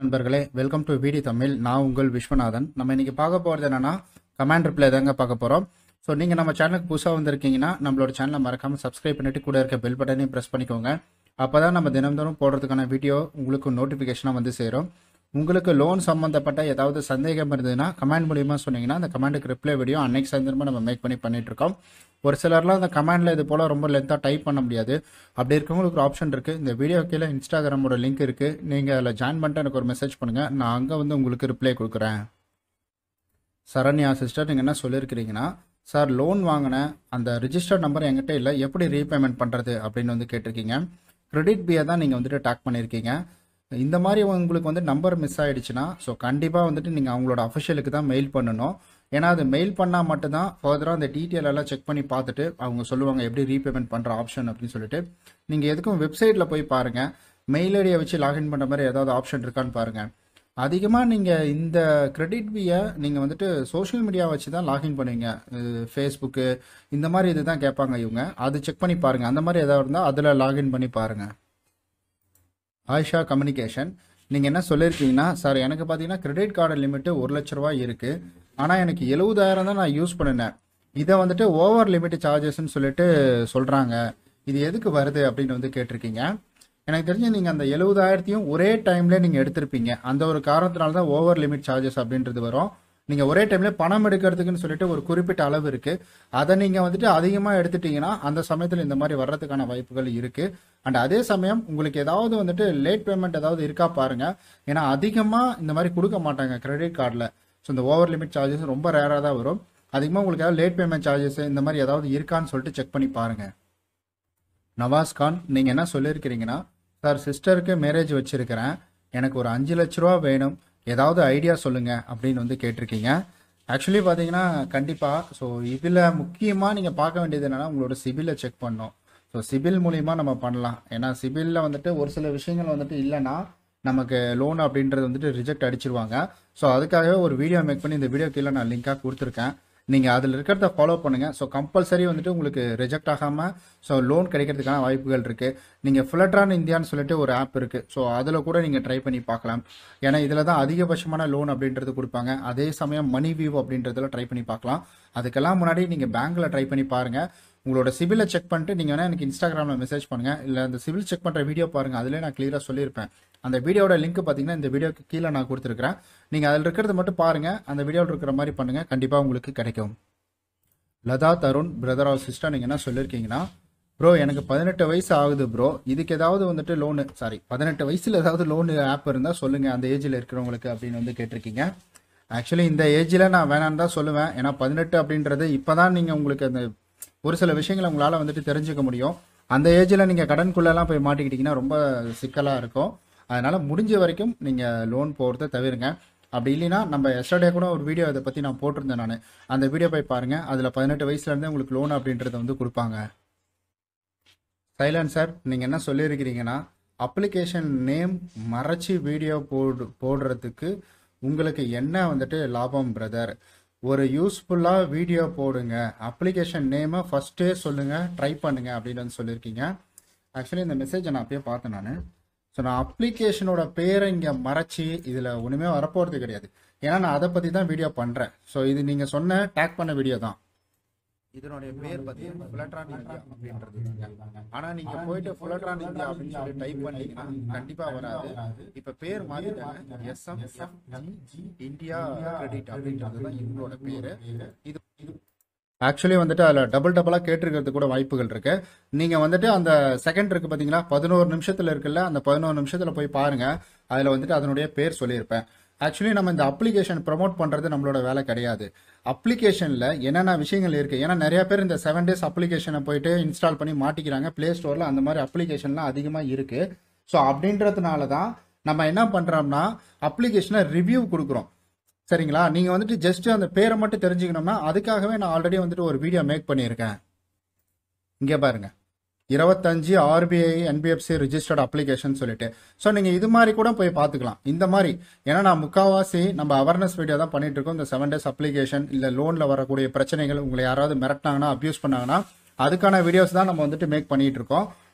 நண்பர்களே welcome to விடி தமிழ் நான் உங்கள் விஸ்வநாதன் நம்ம இன்னைக்கு பார்க்க போகிறது என்னன்னா கமாண்ட் ரிப்ளை தாங்க பார்க்க போகிறோம் ஸோ நீங்கள் நம்ம சேனலுக்கு புதுசாக வந்திருக்கீங்கன்னா நம்மளோட சேனலை மறக்காமல் சப்ஸ்கிரைப் பண்ணிட்டு கூட இருக்க பெல் பட்டனையும் ப்ரெஸ் பண்ணிக்கோங்க அப்போ தான் நம்ம தினம்தோறும் போடுறதுக்கான வீடியோ உங்களுக்கு நோட்டிஃபிகேஷனாக வந்து சேரும் உங்களுக்கு லோன் சம்மந்தப்பட்ட ஏதாவது சந்தேகம் இருந்ததுன்னா கமெண்ட் மூலியமாக சொன்னீங்கன்னா அந்த கமெண்ட்டுக்கு ரிப்ளை வீடியோ அன்னைக்கு சாயந்தரமாக நம்ம மேக் பண்ணி பண்ணிட்டு இருக்கோம் ஒரு சிலர்லாம் அந்த கமெண்டில் இது போல் ரொம்ப லென்த்தாக டைப் பண்ண முடியாது அப்படி இருக்கவங்களுக்கு ஒரு ஆப்ஷன் இருக்குது இந்த வீடியோ கீழே இன்ஸ்டாகிராமோட லிங்க் இருக்குது நீங்கள் அதில் ஜாயின் பண்ணிட்டு எனக்கு ஒரு மெசேஜ் பண்ணுங்கள் நான் அங்கே வந்து உங்களுக்கு ரிப்ளை கொடுக்குறேன் சரண்யா சிஸ்டர் நீங்கள் என்ன சொல்லியிருக்கிறீங்கன்னா சார் லோன் வாங்கினேன் அந்த ரிஜிஸ்டர்ட் நம்பர் என்கிட்ட இல்லை எப்படி ரீபேமெண்ட் பண்ணுறது அப்படின்னு வந்து கேட்டிருக்கீங்க கிரெடிட் பியை தான் நீங்கள் வந்துட்டு டேக் பண்ணியிருக்கீங்க இந்த மாதிரி உங்களுக்கு வந்து நம்பர் மிஸ் ஆயிடுச்சுன்னா ஸோ கண்டிப்பாக வந்துட்டு நீங்கள் அவங்களோட அஃபிஷியலுக்கு தான் மெயில் பண்ணணும் ஏன்னா அது மெயில் பண்ணால் மட்டும்தான் ஃபர்தராக அந்த டீட்டெயில் எல்லாம் செக் பண்ணி பார்த்துட்டு அவங்க சொல்லுவாங்க எப்படி ரீபேமெண்ட் பண்ணுற ஆப்ஷன் அப்படின்னு சொல்லிட்டு நீங்கள் எதுக்கும் வெப்சைட்டில் போய் பாருங்கள் மெயில் ஐடியை வச்சு லாகின் பண்ணுற மாதிரி ஏதாவது ஆப்ஷன் இருக்கான்னு பாருங்கள் அதிகமாக நீங்கள் இந்த கிரெடிட் பியை நீங்கள் வந்துட்டு சோஷியல் மீடியா வச்சு தான் லாகின் பண்ணுவீங்க ஃபேஸ்புக்கு இந்த மாதிரி இது தான் கேட்பாங்க இவங்க அது செக் பண்ணி பாருங்கள் அந்த மாதிரி ஏதாவது இருந்தால் அதில் லாகின் பண்ணி பாருங்கள் ஆயிஷா கம்யூனிகேஷன் நீங்கள் என்ன சொல்லியிருக்கீங்கன்னா சார் எனக்கு பார்த்தீங்கன்னா கிரெடிட் கார்டு லிமிட்டு ஒரு லட்ச ரூபாய் இருக்குது ஆனால் எனக்கு எழுபதாயிரம் தான் நான் யூஸ் பண்ணினேன் இதை வந்துட்டு ஓவர் லிமிட் சார்ஜஸ்ன்னு சொல்லிட்டு சொல்கிறாங்க இது எதுக்கு வருது அப்படின்னு வந்து கேட்டிருக்கீங்க எனக்கு தெரிஞ்சு நீங்கள் அந்த எழுபதாயிரத்தையும் ஒரே டைம்ல நீங்கள் எடுத்திருப்பீங்க அந்த ஒரு காரணத்தினால தான் ஓவர் லிமிட் சார்ஜஸ் அப்படின்றது வரும் நீங்கள் ஒரே டைம்ல பணம் எடுக்கிறதுக்குன்னு சொல்லிட்டு ஒரு குறிப்பிட்ட அளவு இருக்குது அதை நீங்கள் வந்துட்டு அதிகமாக எடுத்துட்டீங்கன்னா அந்த சமயத்தில் இந்த மாதிரி வர்றதுக்கான வாய்ப்புகள் இருக்குது அண்ட் அதே சமயம் உங்களுக்கு ஏதாவது வந்துட்டு லேட் பேமெண்ட் ஏதாவது இருக்கா பாருங்க ஏன்னா அதிகமாக இந்த மாதிரி கொடுக்க மாட்டாங்க கிரெடிட் கார்டில் ஸோ இந்த ஓவர் லிமிட் சார்ஜஸ் ரொம்ப ரேராக தான் வரும் அதிகமாக உங்களுக்கு ஏதாவது லேட் பேமெண்ட் சார்ஜஸ் இந்த மாதிரி ஏதாவது இருக்கான்னு சொல்லிட்டு செக் பண்ணி பாருங்க நவாஸ் கான் நீங்கள் என்ன சொல்லியிருக்கிறீங்கன்னா சார் சிஸ்டருக்கு மேரேஜ் வச்சிருக்கிறேன் எனக்கு ஒரு அஞ்சு லட்ச ரூபா வேணும் ஏதாவது ஐடியா சொல்லுங்க அப்படின்னு வந்து கேட்டிருக்கீங்க ஆக்சுவலி பார்த்தீங்கன்னா கண்டிப்பாக ஸோ இதில் முக்கியமாக நீங்கள் பார்க்க வேண்டியது என்னன்னா உங்களோட சிபிலை செக் பண்ணணும் ஸோ சிபில் மூலிமா நம்ம பண்ணலாம் ஏன்னா சிபிலில் வந்துட்டு ஒரு சில விஷயங்கள் வந்துட்டு இல்லைன்னா நமக்கு லோன் அப்படின்றது வந்துட்டு ரிஜெக்ட் அடிச்சிருவாங்க ஸோ அதுக்காகவே ஒரு வீடியோ மேக் பண்ணி இந்த வீடியோ கீழே நான் லிங்காக கொடுத்துருக்கேன் நீங்கள் அதில் இருக்கிறத ஃபாலோ பண்ணுங்கள் ஸோ கம்பல்சரி வந்துட்டு உங்களுக்கு ரிஜெக்ட் ஆகாமல் ஸோ லோன் கிடைக்கிறதுக்கான வாய்ப்புகள் இருக்குது நீங்கள் ஃபிளட்ரான் இந்தியான்னு சொல்லிட்டு ஒரு ஆப் இருக்குது ஸோ அதில் கூட நீங்கள் ட்ரை பண்ணி பார்க்கலாம் ஏன்னா இதில் தான் அதிகபட்சமான லோன் அப்படின்றது கொடுப்பாங்க அதே சமயம் மணி வியூ அப்படின்றதுல ட்ரை பண்ணி பார்க்கலாம் அதுக்கெல்லாம் முன்னாடி நீங்கள் பேங்க்கில் ட்ரை பண்ணி பாருங்கள் உங்களோட சிபிலை செக் பண்ணிட்டு நீங்கள் வேணால் எனக்கு இன்ஸ்டாகிராமில் மெசேஜ் பண்ணுங்கள் இல்லை அந்த சிவில் செக் பண்ணுற வீடியோ பாருங்கள் அதிலே நான் கிளியராக சொல்லியிருப்பேன் அந்த வீடியோட லிங்க் பார்த்தீங்கன்னா இந்த வீடியோக்கு கீழே நான் கொடுத்துருக்கிறேன் நீங்கள் அதில் இருக்கிறத மட்டும் பாருங்கள் அந்த வீடியோவில் இருக்கிற மாதிரி பண்ணுங்கள் கண்டிப்பாக உங்களுக்கு கிடைக்கும் Latha Tarun brother or sister நீங்கள் என்ன சொல்லியிருக்கீங்கன்னா ப்ரோ எனக்கு பதினெட்டு வயசு ஆகுது ப்ரோ இதுக்கு ஏதாவது வந்துட்டு லோனு சாரி பதினெட்டு வயசில் ஏதாவது லோனு ஆப் இருந்தால் சொல்லுங்கள் அந்த ஏஜில் இருக்கிறவங்களுக்கு அப்படின்னு வந்து கேட்டிருக்கீங்க ஆக்சுவலி இந்த ஏஜில் நான் வேணான்னு தான் சொல்லுவேன் ஏன்னா பதினெட்டு அப்படின்றது இப்போ தான் நீங்கள் உங்களுக்கு அந்த ஒரு சில விஷயங்களை உங்களால் வந்துட்டு தெரிஞ்சுக்க முடியும் அந்த ஏஜில் நீங்கள் கடனுக்குள்ளெல்லாம் போய் மாட்டிக்கிட்டிங்கன்னா ரொம்ப சிக்கலாக இருக்கும் அதனால் முடிஞ்ச வரைக்கும் நீங்கள் லோன் போகிறத தவிருங்க அப்படி இல்லைன்னா நம்ம எஸ்டர்டே கூட ஒரு வீடியோ இதை பற்றி நான் போட்டிருந்தேன் நான் அந்த வீடியோ போய் பாருங்கள் அதில் பதினெட்டு வயசுலேருந்தே உங்களுக்கு லோன் அப்படின்றத வந்து கொடுப்பாங்க சைலன் சார் நீங்கள் என்ன சொல்லியிருக்கிறீங்கன்னா அப்ளிகேஷன் நேம் மறைச்சி வீடியோ போடு போடுறதுக்கு உங்களுக்கு என்ன வந்துட்டு லாபம் பிரதர் ஒரு யூஸ்ஃபுல்லாக வீடியோ போடுங்க அப்ளிகேஷன் நேமை ஃபஸ்ட்டே சொல்லுங்கள் ட்ரை பண்ணுங்க அப்படின்னு வந்து சொல்லியிருக்கீங்க ஆக்சுவலி இந்த மெசேஜை நான் அப்பயே பார்த்தேன் நான் ஸோ நான் அப்ளிகேஷனோட பேரை இங்கே மறைச்சி இதில் ஒன்றுமே வரப்போகிறது கிடையாது ஏன்னா நான் அதை பற்றி தான் வீடியோ பண்ணுறேன் ஸோ இது நீங்கள் சொன்ன டேக் பண்ண வீடியோ தான் இதனுடைய பேர் பார்த்தீங்கன்னா ஃபுலட்ரான் இந்தியா அப்படின்றது ஆனா நீங்க போயிட்டு ஃபுலட்ரான் இந்தியா அப்படின்னு சொல்லி டைப் பண்ணீங்கன்னா கண்டிப்பா வராது இப்ப பேர் மாத்திட்டாங்க எஸ்எம் இந்தியா கிரெடிட் அப்படின்றது தான் இவங்களோட பேரு இது ஆக்சுவலி வந்துட்டு அதில் டபுள் டபுளாக கேட்டிருக்கிறது கூட வாய்ப்புகள் இருக்கு நீங்கள் வந்துட்டு அந்த செகண்ட் இருக்கு பார்த்தீங்களா பதினோரு நிமிஷத்தில் இருக்குல்ல அந்த பதினோரு நிமிஷத்தில் போய் பாருங்க அதில் வந்துட்டு அதனுடைய பேர் சொல்லியிருப்பேன் ஆக்சுவலி நம்ம இந்த அப்ளிகேஷன் ப்ரமோட் பண்ணுறது நம்மளோட வேலை கிடையாது அப்ளிகேஷனில் என்னென்ன விஷயங்கள் இருக்குது ஏன்னா நிறைய பேர் இந்த செவன் டேஸ் அப்ளிகேஷனை போயிட்டு இன்ஸ்டால் பண்ணி மாட்டிக்கிறாங்க ப்ளே ஸ்டோரில் அந்த மாதிரி அப்ளிகேஷன்லாம் அதிகமாக இருக்குது ஸோ அப்படின்றதுனால தான் நம்ம என்ன பண்ணுறோம்னா அப்ளிகேஷனை ரிவ்யூ கொடுக்குறோம் சரிங்களா நீங்கள் வந்துட்டு ஜஸ்ட் அந்த பேரை மட்டும் தெரிஞ்சுக்கணும்னா அதுக்காகவே நான் ஆல்ரெடி வந்துட்டு ஒரு வீடியோ மேக் பண்ணியிருக்கேன் இங்கே பாருங்க இருபத்தஞ்சு ஆர்பிஐ என்பிஎஃப்சி ரிஜிஸ்டர்ட் அப்ளிகேஷன் சொல்லிட்டு ஸோ நீங்கள் இது மாதிரி கூட போய் பார்த்துக்கலாம் இந்த மாதிரி ஏன்னா நான் முக்காவாசி நம்ம அவேர்னஸ் வீடியோ தான் பண்ணிட்டு இருக்கோம் இந்த செவன் டேஸ் அப்ளிகேஷன் இல்லை லோனில் வரக்கூடிய பிரச்சனைகள் உங்களை யாராவது மிரட்டினாங்கன்னா அப்யூஸ் பண்ணாங்கன்னா அதுக்கான வீடியோஸ் தான் நம்ம வந்துட்டு மேக் பண்ணிட்டு இருக்கோம்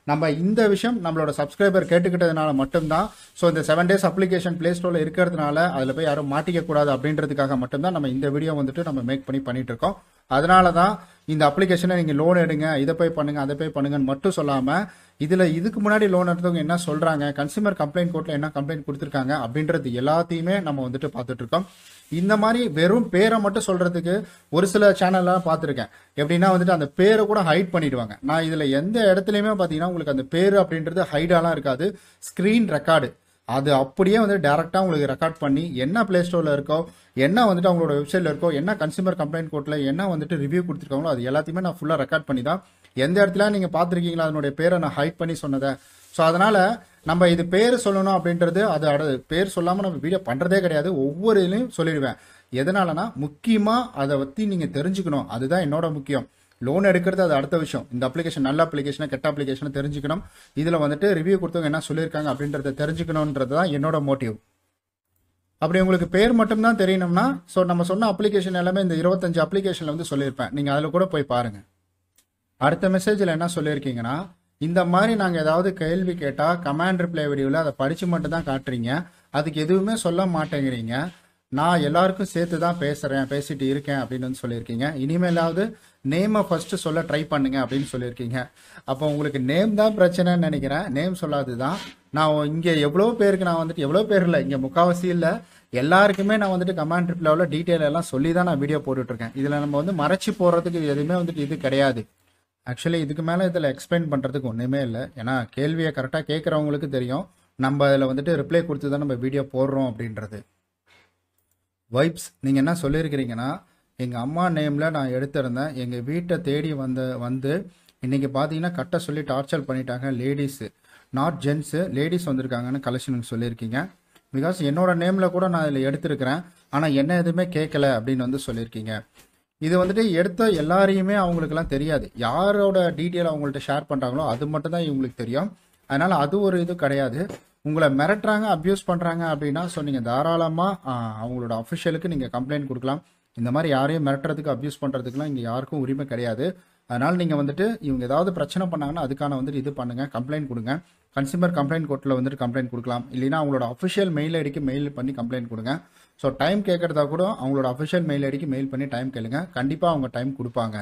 நம்ம இந்த விஷயம் நம்மளோட சப்ஸ்கிரைபர் கேட்டுக்கிட்டதுனால மட்டும்தான் ஸோ இந்த செவன் டேஸ் அப்ளிகேஷன் ப்ளே ஸ்டோரில் இருக்கிறதுனால அதில் போய் யாரும் மாட்டிக்க கூடாது அப்படின்றதுக்காக மட்டும்தான் நம்ம இந்த வீடியோ வந்துட்டு நம்ம மேக் பண்ணி பண்ணிட்டு இருக்கோம் அதனால தான் இந்த அப்ளிகேஷனை நீங்கள் லோன் எடுங்க இதை போய் பண்ணுங்க அதை போய் பண்ணுங்கன்னு மட்டும் சொல்லாமல் இதில் இதுக்கு முன்னாடி லோன் எடுத்தவங்க என்ன சொல்கிறாங்க கன்சியூமர் கம்ப்ளைண்ட் கோர்ட்டில் என்ன கம்ப்ளைண்ட் கொடுத்துருக்காங்க அப்படின்றது எல்லாத்தையுமே நம்ம வந்துட்டு பார்த்துட்டு இருக்கோம் இந்த மாதிரி வெறும் பேரை மட்டும் சொல்றதுக்கு ஒரு சில சேனல்லாம் பார்த்துருக்கேன் எப்படின்னா வந்துட்டு அந்த பேரை கூட ஹைட் பண்ணிடுவாங்க நான் இதில் எந்த இடத்துலையுமே பார்த்தீங்கன்னா உங்களுக்கு அந்த பேர் அப்படின்றது ஹைடாலாம் இருக்காது ஸ்க்ரீன் ரெக்கார்டு அது அப்படியே வந்து டேரெக்டாக உங்களுக்கு ரெக்கார்ட் பண்ணி என்ன ப்ளே ஸ்டோரில் இருக்கோ என்ன வந்துட்டு அவங்களோட வெப்சைட்டில் இருக்கோ என்ன கன்சியூமர் கம்ப்ளைண்ட் கோர்ட்டில் என்ன வந்துட்டு ரிவ்யூ கொடுத்துருக்காங்களோ அது எல்லாத்தையுமே நான் ஃபுல்லாக ரெக்கார்ட் பண்ணி தான் எந்த இடத்துல நீங்கள் பார்த்துருக்கீங்களா அதனுடைய பேரை நான் ஹைட் பண்ணி சொன்னதை ஸோ அதனால் நம்ம இது பேர் சொல்லணும் அப்படின்றது அது அட பேர் சொல்லாமல் நம்ம வீடியோ பண்ணுறதே கிடையாது ஒவ்வொரு இதுலையும் சொல்லிடுவேன் எதனாலனா முக்கியமாக அதை பற்றி நீங்கள் தெரிஞ்சுக்கணும் அதுதான் என்னோட முக்கியம் லோன் எடுக்கிறது அது அடுத்த விஷயம் இந்த அப்ளிகேஷன் நல்ல அப்ளிகேஷனை கெட்ட அப்ளிகேஷனை தெரிஞ்சுக்கணும் இதில் வந்துட்டு ரிவ்யூ கொடுத்தவங்க என்ன சொல்லியிருக்காங்க அப்படின்றத தெரிஞ்சுக்கணுன்றது தான் என்னோட மோட்டிவ் அப்படி உங்களுக்கு பேர் மட்டும்தான் தெரியணும்னா ஸோ நம்ம சொன்ன அப்ளிகேஷன் எல்லாமே இந்த இருபத்தஞ்சு அப்ளிகேஷனில் வந்து சொல்லியிருப்பேன் நீங்கள் அதில் கூட போய் பாருங்கள் அடுத்த மெசேஜில் என்ன சொல்லியிருக்கீங்கன்னா இந்த மாதிரி நாங்கள் ஏதாவது கேள்வி கேட்டால் கமாண்ட் ரிப்ளை வீடியோவில் அதை படித்து மட்டும் தான் காட்டுறீங்க அதுக்கு எதுவுமே சொல்ல மாட்டேங்கிறீங்க நான் எல்லாருக்கும் சேர்த்து தான் பேசுகிறேன் பேசிட்டு இருக்கேன் அப்படின்னு வந்து சொல்லியிருக்கீங்க இனிமேலாவது நேமை ஃபர்ஸ்ட் சொல்ல ட்ரை பண்ணுங்க அப்படின்னு சொல்லியிருக்கீங்க அப்போ உங்களுக்கு நேம் தான் பிரச்சனைன்னு நினைக்கிறேன் நேம் சொல்லாது தான் நான் இங்கே எவ்வளோ பேருக்கு நான் வந்துட்டு எவ்வளோ பேர் இல்லை இங்கே முக்கால்வாசி இல்லை எல்லாருக்குமே நான் வந்துட்டு கமாண்ட் ரிப்ளைவில் டீட்டெயில் எல்லாம் சொல்லி தான் நான் வீடியோ போட்டுட்ருக்கேன் இதில் நம்ம வந்து மறைச்சி போடுறதுக்கு எதுவுமே வந்துட்டு இது கிடையாது ஆக்சுவலி இதுக்கு மேலே இதில் எக்ஸ்பிளைன் பண்ணுறதுக்கு ஒன்றுமே இல்லை ஏன்னா கேள்வியை கரெக்டாக கேட்குறவங்களுக்கு தெரியும் நம்ம அதில் வந்துட்டு ரிப்ளை கொடுத்து தான் நம்ம வீடியோ போடுறோம் அப்படின்றது வைப்ஸ் நீங்கள் என்ன சொல்லியிருக்கிறீங்கன்னா எங்கள் அம்மா நேமில் நான் எடுத்திருந்தேன் எங்கள் வீட்டை தேடி வந்த வந்து இன்றைக்கி பார்த்தீங்கன்னா கட்ட சொல்லி டார்ச்சர் பண்ணிட்டாங்க லேடிஸு நாட் ஜென்ஸு லேடிஸ் வந்திருக்காங்கன்னு கலெக்ஷனுக்கு சொல்லியிருக்கீங்க பிகாஸ் என்னோட நேமில் கூட நான் இதில் எடுத்திருக்கிறேன் ஆனால் என்ன எதுவுமே கேட்கல அப்படின்னு வந்து சொல்லியிருக்கீங்க இது வந்துட்டு எடுத்த எல்லாரையுமே அவங்களுக்குலாம் தெரியாது யாரோட டீட்டெயில் அவங்கள்ட்ட ஷேர் பண்ணுறாங்களோ அது மட்டும் தான் இவங்களுக்கு தெரியும் அதனால் அது ஒரு இது கிடையாது உங்களை மிரட்டுறாங்க அப்யூஸ் பண்ணுறாங்க அப்படின்னா ஸோ நீங்கள் தாராளமாக அவங்களோட அஃபிஷியலுக்கு நீங்கள் கம்ப்ளைண்ட் கொடுக்கலாம் இந்த மாதிரி யாரையும் மிரட்டுறதுக்கு அப்யூஸ் பண்ணுறதுக்குலாம் இங்கே யாருக்கும் உரிமை கிடையாது அதனால் நீங்கள் வந்துட்டு இவங்க ஏதாவது பிரச்சனை பண்ணாங்கன்னா அதுக்கான வந்துட்டு இது பண்ணுங்கள் கம்ப்ளைண்ட் கொடுங்க கன்சியூமர் கம்ப்ளைண்ட் கோர்ட்டில் வந்துட்டு கம்ப்ளைண்ட் கொடுக்கலாம் இல்லைன்னா அவங்களோட அஃபிஷியல் மெயில் ஐடிக்கு மெயில் பண்ணி கம்ப்ளைண்ட் கொடுங்க ஸோ டைம் கேட்குறதா கூட அவங்களோட அஃபிஷியல் மெயில் ஐடிக்கு மெயில் பண்ணி டைம் கேளுங்க கண்டிப்பாக அவங்க டைம் கொடுப்பாங்க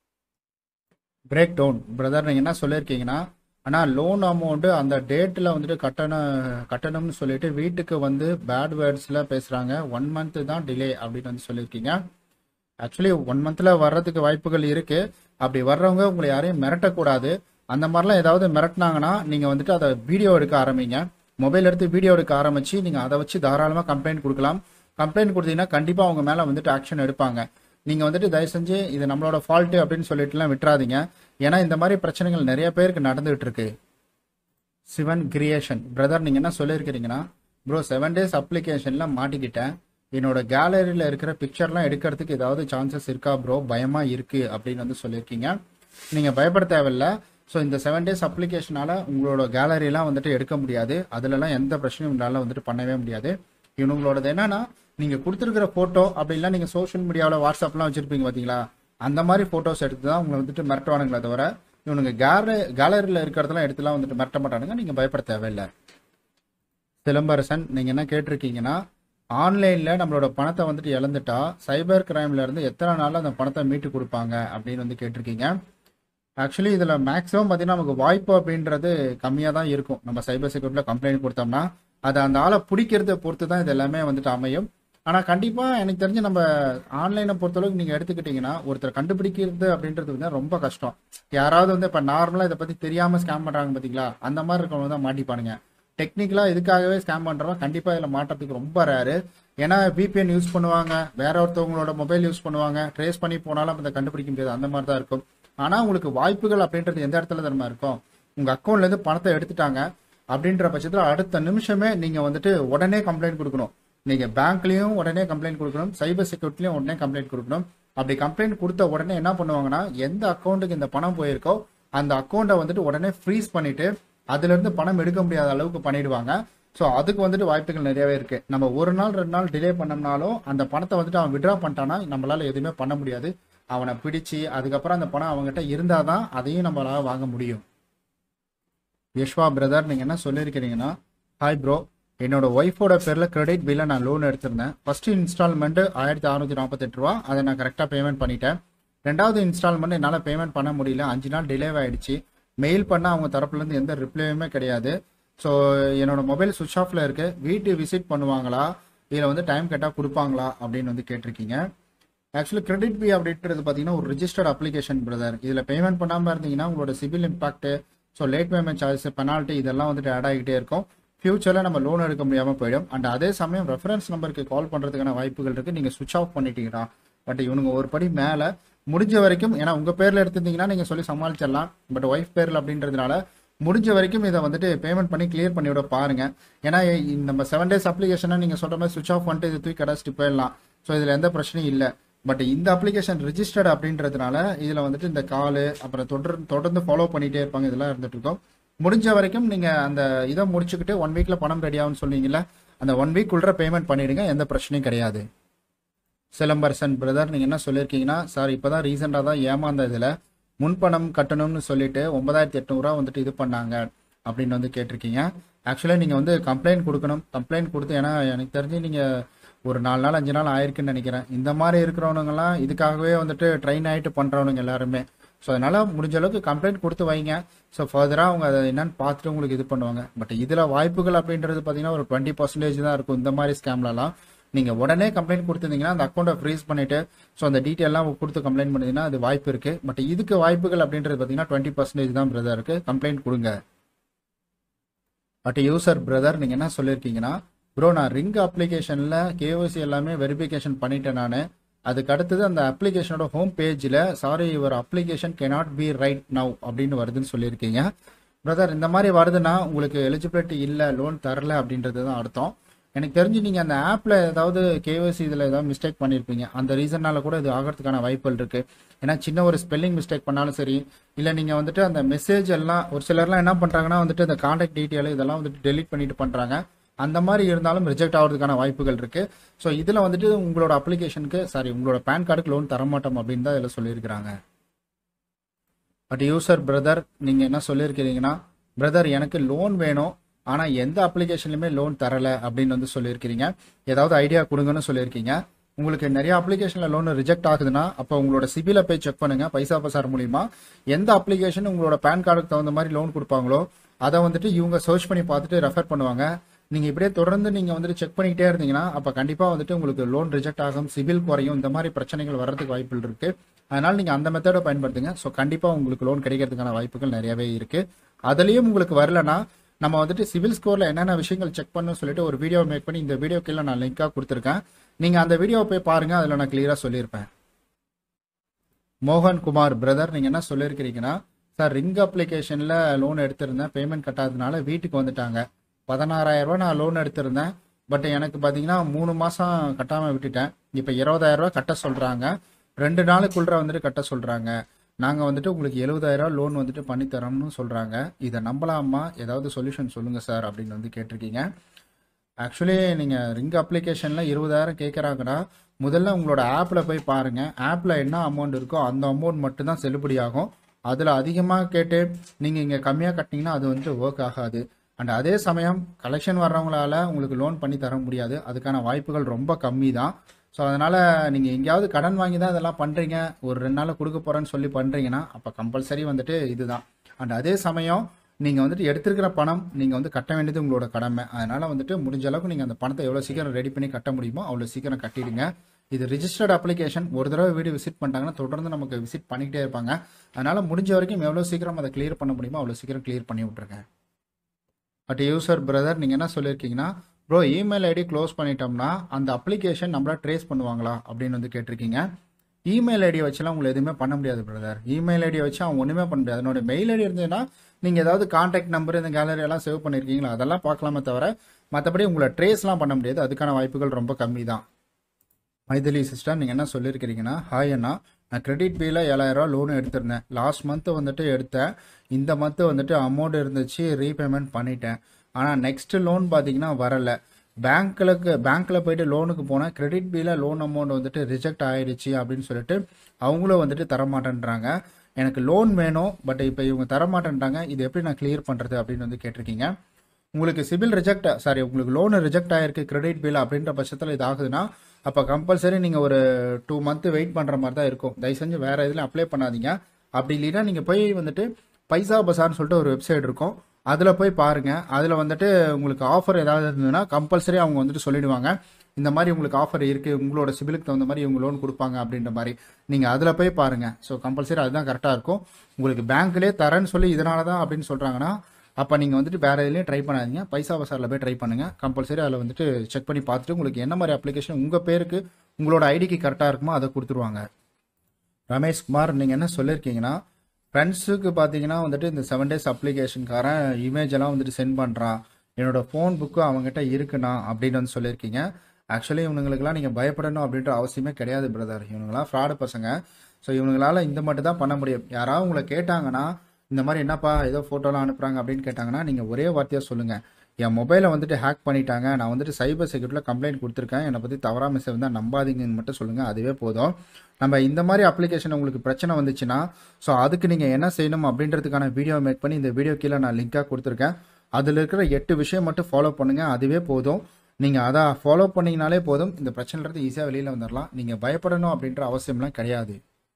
பிரேக் டவுன் பிரதர் நீங்கள் என்ன சொல்லியிருக்கீங்கன்னா ஆனால் லோன் அமௌண்ட்டு அந்த டேட்டில் வந்துட்டு கட்டணம் கட்டணம்னு சொல்லிட்டு வீட்டுக்கு வந்து பேட் வேர்ட்ஸில் பேசுகிறாங்க ஒன் மந்த்து தான் டிலே அப்படின்னு வந்து சொல்லியிருக்கீங்க ஆக்சுவலி ஒன் மந்தில் வர்றதுக்கு வாய்ப்புகள் இருக்குது அப்படி வர்றவங்க உங்களை யாரையும் மிரட்டக்கூடாது அந்த மாதிரிலாம் ஏதாவது மிரட்டினாங்கன்னா நீங்கள் வந்துட்டு அதை வீடியோ எடுக்க ஆரம்பிங்க மொபைல் எடுத்து வீடியோ எடுக்க ஆரம்பிச்சு நீங்கள் அதை வச்சு தாராளமாக கம்ப்ளைண்ட் கொடுக்கலாம் கம்ப்ளைண்ட் கொடுத்தீங்கன்னா கண்டிப்பாக அவங்க மேலே வந்துட்டு ஆக்ஷன் எடுப்பாங்க நீங்கள் வந்துட்டு தயவு செஞ்சு இது நம்மளோட ஃபால்ட்டு அப்படின்னு சொல்லிட்டுலாம் விட்டுறாதீங்க ஏன்னா இந்த மாதிரி பிரச்சனைகள் நிறைய பேருக்கு நடந்துகிட்டு இருக்கு சிவன் கிரியேஷன் பிரதர் நீங்கள் என்ன சொல்லியிருக்கிறீங்கன்னா ப்ரோ செவன் டேஸ் அப்ளிகேஷனில் மாட்டிக்கிட்டேன் என்னோட கேலரியில் இருக்கிற பிக்சர்லாம் எடுக்கிறதுக்கு ஏதாவது சான்சஸ் இருக்கா ப்ரோ பயமாக இருக்குது அப்படின்னு வந்து சொல்லியிருக்கீங்க நீங்கள் பயப்பட தேவையில்ல ஸோ இந்த செவன் டேஸ் அப்ளிகேஷனால் உங்களோட கேலரிலாம் வந்துட்டு எடுக்க முடியாது அதுலலாம் எந்த பிரச்சனையும் உங்களால் வந்துட்டு பண்ணவே முடியாது இவங்களோடது என்னன்னா நீங்கள் கொடுத்துருக்கிற ஃபோட்டோ அப்படிலாம் நீங்கள் சோஷியல் மீடியாவில் வாட்ஸ்அப்லாம் வச்சுருப்பீங்க பார்த்தீங்களா அந்த மாதிரி ஃபோட்டோஸ் எடுத்து தான் உங்களை வந்துட்டு மிரட்டுவானுங்களே தவிர இவனுங்க கேலரி கேலரியில் இருக்கிறதெல்லாம் எடுத்துலாம் வந்துட்டு மிரட்ட மாட்டானுங்க நீங்கள் பயப்பட தேவையில்லை சிலம்பரசன் நீங்கள் என்ன கேட்டிருக்கீங்கன்னா ஆன்லைனில் நம்மளோட பணத்தை வந்துட்டு இழந்துட்டா சைபர் கிரைம்ல இருந்து எத்தனை நாளில் அந்த பணத்தை மீட்டு கொடுப்பாங்க அப்படின்னு வந்து கேட்டிருக்கீங்க ஆக்சுவலி இதில் மேக்ஸிமம் பார்த்தீங்கன்னா நமக்கு வாய்ப்பு அப்படின்றது கம்மியாக தான் இருக்கும் நம்ம சைபர் செக்யூரிட்டியில் கம்ப்ளைண்ட் கொடுத்தோம்னா அது அந்த ஆளை பிடிக்கிறத பொறுத்து தான் இது எல்லாமே வந்துட்டு அமையும் ஆனால் கண்டிப்பாக எனக்கு தெரிஞ்சு நம்ம ஆன்லைனை பொறுத்தளவுக்கு நீங்கள் எடுத்துக்கிட்டிங்கன்னா ஒருத்தர் கண்டுபிடிக்கிறது அப்படின்றது வந்து ரொம்ப கஷ்டம் யாராவது வந்து இப்போ நார்மலாக இதை பற்றி தெரியாமல் ஸ்கேம் பண்ணுறாங்க பார்த்தீங்களா அந்த மாதிரி இருக்கவங்க தான் மாட்டிப்பானுங்க டெக்னிக்கலாக இதுக்காகவே ஸ்கேம் பண்ணுறவங்க கண்டிப்பாக இதில் மாட்டுறதுக்கு ரொம்ப ரேரு ஏன்னா விபிஎன் யூஸ் பண்ணுவாங்க வேற ஒருத்தவங்களோட மொபைல் யூஸ் பண்ணுவாங்க ட்ரேஸ் பண்ணி போனாலும் அதை கண்டுபிடிக்க முடியாது அந்த மாதிரி தான் இருக்கும் ஆனால் உங்களுக்கு வாய்ப்புகள் அப்படின்றது எந்த இடத்துல தரமா இருக்கும் உங்கள் அக்கௌண்ட்லேருந்து பணத்தை எடுத்துட்டாங்க அப்படின்ற பட்சத்தில் அடுத்த நிமிஷமே நீங்கள் வந்துட்டு உடனே கம்ப்ளைண்ட் கொடுக்கணும் நீங்கள் பேங்க்லேயும் உடனே கம்ப்ளைண்ட் கொடுக்கணும் சைபர் செக்யூரிட்டிலையும் உடனே கம்ப்ளைண்ட் கொடுக்கணும் அப்படி கம்ப்ளைண்ட் கொடுத்த உடனே என்ன பண்ணுவாங்கன்னா எந்த அக்கௌண்ட்டுக்கு இந்த பணம் போயிருக்கோ அந்த அக்கௌண்ட்டை வந்துட்டு உடனே ஃப்ரீஸ் பண்ணிட்டு அதுலேருந்து பணம் எடுக்க முடியாத அளவுக்கு பண்ணிடுவாங்க ஸோ அதுக்கு வந்துட்டு வாய்ப்புகள் நிறையவே இருக்கு நம்ம ஒரு நாள் ரெண்டு நாள் டிலே பண்ணோம்னாலும் அந்த பணத்தை வந்துட்டு அவன் விட்ரா பண்ணிட்டானா நம்மளால எதுவுமே பண்ண முடியாது அவனை பிடிச்சி அதுக்கப்புறம் அந்த பணம் அவங்ககிட்ட இருந்தால் தான் அதையும் நம்மளால வாங்க முடியும் யஷ்வா பிரதர் நீங்கள் என்ன சொல்லியிருக்கிறீங்கன்னா ஹாய் ப்ரோ என்னோட ஒய்ஃபோட பேரில் கிரெடிட் பில்லை நான் லோன் எடுத்திருந்தேன் ஃபர்ஸ்ட் இன்ஸ்டால்மெண்ட்டு ஆயிரத்தி அறுநூத்தி நாற்பத்தெட்டு ரூபா அதை நான் கரெக்டாக பேமெண்ட் பண்ணிட்டேன் ரெண்டாவது இன்ஸ்டால்மெண்ட் என்னால் பேமெண்ட் பண்ண முடியல அஞ்சு நாள் டிலே ஆயிடுச்சு மெயில் பண்ண அவங்க தரப்புலேருந்து எந்த ரிப்ளையுமே கிடையாது ஸோ என்னோட மொபைல் சுவிச் ஆஃபில் இருக்கு வீட்டு விசிட் பண்ணுவாங்களா இதில் வந்து டைம் கேட்டால் கொடுப்பாங்களா அப்படின்னு வந்து கேட்டிருக்கீங்க ஆக்சுவலி கிரெடிட் பி அப்படின்றது பார்த்தீங்கன்னா ஒரு ரிஜிஸ்டர்ட் அப்ளிகேஷன் பிரதர் இதில் பேமெண்ட் பண்ணாமல் இருந்தீங்கன்னா உங்களோட CIBIL impact so late payment charges penalty இதெல்லாம் வந்துட்டு ஆட் ஆகிட்டே இருக்கும் ஃபியூச்சரில் நம்ம லோன் எடுக்க முடியாமல் போயிடும் அண்ட் அதே சமயம் ரெஃபரன்ஸ் நம்பருக்கு கால் பண்ணுறதுக்கான வாய்ப்புகள் இருக்குது நீங்கள் சுவிச் ஆஃப் பண்ணிட்டீங்கன்னா பட் இவனுங்க ஒரு படி மேலே முடிஞ்ச வரைக்கும் ஏன்னா உங்கள் பேரில் எடுத்திருந்தீங்கன்னா நீங்கள் சொல்லி சமாளிச்சிடலாம் பட் ஒய்ஃப் பேரில் அப்படின்றதுனால முடிஞ்ச வரைக்கும் இதை வந்துட்டு பேமெண்ட் பண்ணி கிளியர் பண்ணி விட பாருங்க ஏன்னா இ- நம்ம செவன் டேஸ் அப்ளிகேஷனை நீங்கள் சொல்கிற மாதிரி சுவிச் ஆஃப் பண்ணிட்டு இதை தூக்கி கடைச்சிட்டு போயிடலாம் ஸோ இதில் எந்த பிரச்சனையும் இல்லை பட் இந்த அப்ளிகேஷன் ரிஜிஸ்டர்ட் அப்படின்றதுனால இதில் வந்துட்டு இந்த காலு அப்புறம் தொடர்ந்து தொடர்ந்து ஃபாலோ பண்ணிகிட்டே இருப்பாங்க இதெல்லாம் இருந்துட்டு இருக்கோம் முடிஞ்ச வரைக்கும் நீங்கள் அந்த இதை முடிச்சுக்கிட்டு ஒன் வீக்கில் பணம் ரெடி ஆகும்னு சொன்னீங்கல்ல அந்த ஒன் வீக் உள்ள பேமெண்ட் பண்ணிடுங்க எந்த பிரச்சனையும் கிடையாது சிலம்பரசன் பிரதர் நீங்கள் என்ன சொல்லியிருக்கீங்கன்னா சார் இப்போ தான் ரீசெண்டாக தான் ஏமாந்த இதில் முன்பணம் கட்டணும்னு சொல்லிட்டு ஒன்பதாயிரத்தி எட்நூறுரூவா வந்துட்டு இது பண்ணாங்க அப்படின்னு வந்து கேட்டிருக்கீங்க ஆக்சுவலாக நீங்கள் வந்து கம்ப்ளைண்ட் கொடுக்கணும் கம்ப்ளைண்ட் கொடுத்து ஏன்னா எனக்கு தெரிஞ்சு நீங்கள் ஒரு நாலு நாள் அஞ்சு நாள் ஆயிருக்குன்னு நினைக்கிறேன் இந்த மாதிரி இருக்கிறவனுங்கலாம் இதுக்காகவே வந்துட்டு ட்ரெயின் ஆகிட்டு பண்ணுறவனுங்க எல்லாருமே ஸோ அதனால் முடிஞ்ச அளவுக்கு கம்ப்ளைண்ட் கொடுத்து வைங்க ஸோ ஃபர்தராக அவங்க அதை என்னன்னு பார்த்துட்டு உங்களுக்கு இது பண்ணுவாங்க பட் இதில் வாய்ப்புகள் அப்படின்றது பார்த்தீங்கன்னா ஒரு டுவெண்ட்டி பர்சன்டேஜ் தான் இருக்கும் இந்த மாதிரி ஸ்கேம்லலாம் நீங்கள் உடனே கம்ப்ளைண்ட் கொடுத்துருந்தீங்கன்னா அந்த அக்கௌண்ட்டை ஃப்ரீஸ் பண்ணிவிட்டு ஸோ அந்த டீட்டெயிலாம் கொடுத்து கம்ப்ளைண்ட் பண்ணிங்கன்னா அது வாய்ப்பு இருக்குது பட் இதுக்கு வாய்ப்புகள் அப்படின்றது பார்த்தீங்கன்னா டுவெண்ட்டி பர்சன்டேஜ் தான் பிரதர் இருக்குது கம்ப்ளைண்ட் கொடுங்க பட் யூசர் பிரதர் நீங்கள் என்ன சொல்லியிருக்கீங்கன்னா ப்ரோ நான் ரிங் அப்ளிகேஷனில் கேஓசி எல்லாமே வெரிஃபிகேஷன் பண்ணிட்டேன் நான் அதுக்கு அடுத்தது அந்த அப்ளிகேஷனோட ஹோம் பேஜில் sorry your application cannot be right now அப்படின்னு வருதுன்னு சொல்லியிருக்கீங்க பிரதர் இந்த மாதிரி வருதுன்னா உங்களுக்கு எலிஜிபிலிட்டி இல்லை லோன் தரல அப்படின்றது தான் அர்த்தம் எனக்கு தெரிஞ்சு நீங்கள் அந்த ஆப்பில் ஏதாவது கேஓசி இதில் ஏதாவது மிஸ்டேக் பண்ணியிருப்பீங்க அந்த ரீசன்னால கூட இது ஆகிறதுக்கான வாய்ப்புகள் இருக்குது ஏன்னா சின்ன ஒரு ஸ்பெல்லிங் மிஸ்டேக் பண்ணாலும் சரி இல்லை நீங்கள் வந்துட்டு அந்த மெசேஜ் எல்லாம் ஒரு சிலர்லாம் என்ன பண்ணுறாங்கன்னா வந்துட்டு அந்த காண்டாக்ட் டீட்டெயில் இதெல்லாம் வந்துட்டு டெலீட் பண்ணிட்டு பண்ணுறாங்க அந்த மாதிரி இருந்தாலும் ரிஜெக்ட் ஆகிறதுக்கான வாய்ப்புகள் இருக்குது ஸோ இதில் வந்துட்டு உங்களோட அப்ளிகேஷனுக்கு சாரி உங்களோட பேன் கார்டுக்கு லோன் தரமாட்டோம் அப்படின்னு தான் இதில் சொல்லியிருக்கிறாங்க பட் யூசர் பிரதர் நீங்கள் என்ன சொல்லியிருக்கிறீங்கன்னா பிரதர் எனக்கு லோன் வேணும் ஆனால் எந்த அப்ளிகேஷன்லையுமே லோன் தரலை அப்படின்னு வந்து சொல்லியிருக்கிறீங்க ஏதாவது ஐடியா கொடுங்கன்னு சொல்லியிருக்கீங்க உங்களுக்கு நிறைய அப்ளிகேஷனில் லோன் ரிஜெக்ட் ஆகுதுன்னா அப்போ உங்களோட சிபில போய் செக் பண்ணுங்க பைசா பசார் மூலியமா எந்த அப்ளிகேஷன் உங்களோட பேன் கார்டுக்கு தகுந்த மாதிரி லோன் கொடுப்பாங்களோ அதை வந்துட்டு இவங்க சர்ச் பண்ணி பார்த்துட்டு ரெஃபர் பண்ணுவாங்க நீங்க இப்படியே தொடர்ந்து நீங்க வந்துட்டு செக் பண்ணிக்கிட்டே இருந்தீங்கன்னா அப்ப கண்டிப்பா வந்துட்டு உங்களுக்கு லோன் ரிஜெக்ட் ஆகும் சிபில் குறையும் இந்த மாதிரி பிரச்சனைகள் வர்றதுக்கு வாய்ப்புகள் இருக்கு அதனால நீங்க அந்த மெத்தடை பயன்படுத்துங்க ஸோ கண்டிப்பா உங்களுக்கு லோன் கிடைக்கிறதுக்கான வாய்ப்புகள் நிறையவே இருக்கு அதுலயும் உங்களுக்கு வரலனா நம்ம வந்துட்டு சிவில் ஸ்கோர்ல என்னென்ன விஷயங்கள் செக் பண்ணணும்னு சொல்லிட்டு ஒரு வீடியோ மேக் பண்ணி இந்த வீடியோ கீழே நான் லிங்காக கொடுத்துருக்கேன் நீங்க அந்த வீடியோவை போய் பாருங்க அதுல நான் கிளியரா சொல்லியிருப்பேன் மோகன் குமார் பிரதர் நீங்க என்ன சொல்லியிருக்கிறீங்கன்னா சார் ரிங் அப்ளிகேஷன்ல லோன் எடுத்திருந்தேன் பேமெண்ட் கட்டாததுனால வீட்டுக்கு வந்துட்டாங்க பதினாறாயிரம் ரூபாய் நான் லோன் எடுத்திருந்தேன் பட் எனக்கு பார்த்தீங்கன்னா மூணு மாசம் கட்டாம விட்டுட்டேன் இப்போ இருபதாயிரம் ரூபாய் கட்ட சொல்றாங்க ரெண்டு நாளுக்குள்ள வந்துட்டு கட்ட சொல்றாங்க நாங்க வந்துட்டு உங்களுக்கு எழுபதாயிரம் ரூபாய் லோன் வந்துட்டு பண்ணி தரோம்னு சொல்றாங்க இதை நம்பலாமா ஏதாவது சொல்யூஷன் சொல்லுங்க சார் அப்படின்னு வந்து கேட்டிருக்கீங்க ஆக்சுவலி நீங்கள் ரிங் அப்ளிகேஷனில் இருபதாயிரம் கேட்குறாங்கன்னா முதல்ல உங்களோட ஆப்பில் போய் பாருங்கள் ஆப்பில் என்ன அமௌண்ட் இருக்கோ அந்த அமௌண்ட் மட்டும்தான் செல்லுபடி ஆகும் அதில் அதிகமாக கேட்டு நீங்கள் இங்கே கம்மியாக கட்டினீங்கன்னா அது வந்துட்டு ஒர்க் ஆகாது அண்ட் அதே சமயம் கலெக்ஷன் வர்றவங்களால உங்களுக்கு லோன் பண்ணி தர முடியாது அதுக்கான வாய்ப்புகள் ரொம்ப கம்மி தான் ஸோ அதனால் நீங்கள் எங்கேயாவது கடன் வாங்கி தான் இதெல்லாம் பண்ணுறீங்க ஒரு ரெண்டு நாளில் கொடுக்க போகிறேன்னு சொல்லி பண்ணுறீங்கன்னா அப்போ கம்பல்சரி வந்துட்டு இதுதான் அண்ட் அதே சமயம் நீங்கள் வந்துட்டு எடுத்திருக்கிற பணம் நீங்கள் வந்து கட்ட வேண்டியது உங்களோட கடமை அதனால் வந்துட்டு முடிஞ்ச அளவுக்கு நீங்கள் அந்த பணத்தை எவ்வளோ சீக்கிரம் ரெடி பண்ணி கட்ட முடியுமோ அவ்வளோ சீக்கிரம் கட்டிடுங்க இது ரிஜிஸ்டர்ட் அப்ளிகேஷன் ஒரு தடவை வீடு விசிட் பண்ணிட்டாங்கன்னா தொடர்ந்து நமக்கு விசிட் பண்ணிக்கிட்டே இருப்பாங்க அதனால் முடிஞ்ச வரைக்கும் எவ்வளோ சீக்கிரம் அதை கிளியர் பண்ண முடியுமோ அவ்வளோ சீக்கிரம் கிளியர் பண்ணி விட்ருங்க பட் யூசர் பிரதர் நீங்கள் என்ன சொல்லியிருக்கீங்கன்னா ப்ரோ இமெயில் ஐடி க்ளோஸ் பண்ணிட்டோம்னா அந்த அப்ளிகேஷன் நம்மள ட்ரேஸ் பண்ணுவாங்களா அப்படின்னு வந்து கேட்டிருக்கீங்க இமெயில் ஐடியை வச்சுலாம் உங்களை எதுவுமே பண்ண முடியாது பிரதர் இமெயில் ஐடியை வச்சு அவங்க ஒன்றுமே பண்ண முடியாது அதனோட மெயில் ஐடி இருந்ததுன்னா நீங்கள் ஏதாவது காண்டாக்ட் நம்பர் இந்த கேலரி எல்லாம் சேவ் பண்ணியிருக்கீங்களா அதெல்லாம் பார்க்கலாமே தவிர மற்றபடி உங்களை ட்ரேஸ்லாம் பண்ண முடியாது அதுக்கான வாய்ப்புகள் ரொம்ப கம்மி தான் மைதிலி சிஸ்டர் நீங்கள் என்ன சொல்லியிருக்கிறீங்கன்னா ஹாய் அண்ணா நான் கிரெடிட் பியில் ஏழாயிரரூவா லோன் எடுத்திருந்தேன் லாஸ்ட் மந்த்து வந்துட்டு எடுத்தேன் இந்த மந்த்து வந்துட்டு அமௌண்ட் இருந்துச்சு ரீபேமெண்ட் பண்ணிட்டேன் ஆனால் நெக்ஸ்ட் லோன் பார்த்தீங்கன்னா வரலை பேங்க்லுக்கு பேங்க்கில் போயிட்டு லோனுக்கு போனால் கிரெடிட் பியில் லோன் அமௌண்ட் வந்துட்டு ரிஜெக்ட் ஆயிடுச்சு அப்படின்னு சொல்லிட்டு அவங்களும் வந்துட்டு தரமாட்டேன்றாங்க எனக்கு லோன் வேணும் பட் இப்போ இவங்க தர மாட்டேன்ட்டாங்க இது எப்படி நான் கிளியர் பண்ணுறது அப்படின்னு வந்து கேட்டிருக்கீங்க உங்களுக்கு சிபில் ரிஜெக்ட் சாரி உங்களுக்கு லோன் ரிஜெக்ட் ஆயிருக்கு கிரெடிட் பில் அப்படின்ற பட்சத்தில் இது ஆகுதுன்னா அப்போ கம்பல்சரி நீங்கள் ஒரு டூ மந்த் வெயிட் பண்ணுற மாதிரி தான் இருக்கும் தயவு செஞ்சு வேறு இதில் அப்ளை பண்ணாதீங்க அப்படி இல்லைன்னா நீங்கள் போய் வந்துட்டு பைசா பசார்னு சொல்லிட்டு ஒரு வெப்சைட் இருக்கும் அதில் போய் பாருங்கள் அதில் வந்துட்டு உங்களுக்கு ஆஃபர் ஏதாவது இருந்ததுன்னா கம்பல்சரி அவங்க வந்துட்டு சொல்லிடுவாங்க இந்த மாதிரி உங்களுக்கு ஆஃபர் இருக்குது உங்களோட சிபிலுக்கு தகுந்த மாதிரி இவங்க லோன் கொடுப்பாங்க அப்படின்ற மாதிரி நீங்கள் அதில் போய் பாருங்கள் ஸோ கம்பல்சரி அதுதான் கரெக்டாக இருக்கும் உங்களுக்கு பேங்க்லேயே தரேன்னு சொல்லி இதனால தான் அப்படின்னு சொல்கிறாங்கன்னா அப்போ நீங்கள் வந்துட்டு வேறு இதுலேயும் ட்ரை பண்ணாதீங்க பைசா பசாரில் போய் ட்ரை பண்ணுங்கள் கம்பல்சரி அதில் வந்துட்டு செக் பண்ணி பார்த்துட்டு உங்களுக்கு என்ன மாதிரி அப்ளிகேஷன் உங்கள் பேருக்கு உங்களோட ஐடிக்கு கரெக்டாக இருக்குமோ அதை கொடுத்துருவாங்க ரமேஷ் குமார் நீங்கள் என்ன சொல்லியிருக்கீங்கன்னா ஃப்ரெண்ட்ஸுக்கு பார்த்தீங்கன்னா வந்துட்டு இந்த செவன் டேஸ் அப்ளிகேஷனுக்காரன் இமேஜ் எல்லாம் வந்துட்டு சென்ட் பண்ணுறான் என்னோட ஃபோன் புக்கு அவங்ககிட்ட இருக்குண்ணா அப்படின்னு வந்து சொல்லியிருக்கீங்க ஆக்சுவலி இவனுங்களுக்குலாம் நீங்கள் பயப்படணும் அப்படின்ற அவசியமே கிடையாது பிரதர் இவனுங்களாம் ஃப்ராடு பசங்க ஸோ இவனுங்களால இந்த மட்டும் தான் பண்ண முடியும் யாராவது உங்களை கேட்டாங்கன்னா இந்த மாதிரி என்னப்பா ஏதோ ஃபோட்டோலாம் அனுப்புகிறாங்க அப்படின்னு கேட்டாங்கன்னா நீங்கள் ஒரே வார்த்தையாக சொல்லுங்கள் என் மொபைலை வந்துட்டு ஹேக் பண்ணிட்டாங்க நான் வந்துட்டு சைபர் செக்யூரிட்டியில் கம்ப்ளைண்ட் கொடுத்துருக்கேன் என்னை பற்றி தவறாக மெசேஜ் வந்தால் நம்பாதீங்கன்னு மட்டும் சொல்லுங்கள் அதுவே போதும் நம்ம இந்த மாதிரி அப்ளிகேஷன் உங்களுக்கு பிரச்சனை வந்துச்சுன்னா ஸோ அதுக்கு நீங்கள் என்ன செய்யணும் அப்படின்றதுக்கான வீடியோ மேக் பண்ணி இந்த வீடியோ கீழே நான் லிங்காக கொடுத்துருக்கேன் அதில் இருக்கிற எட்டு விஷயம் மட்டும் ஃபாலோ பண்ணுங்கள் அதுவே போதும் நீங்கள் அதை ஃபாலோ பண்ணிங்கனாலே போதும் இந்த பிரச்சனைலேருந்து ஈஸியாக வெளியில் வந்துடலாம் நீங்கள் பயப்படணும் அப்படின்ற அவசியம்லாம் கிடையாது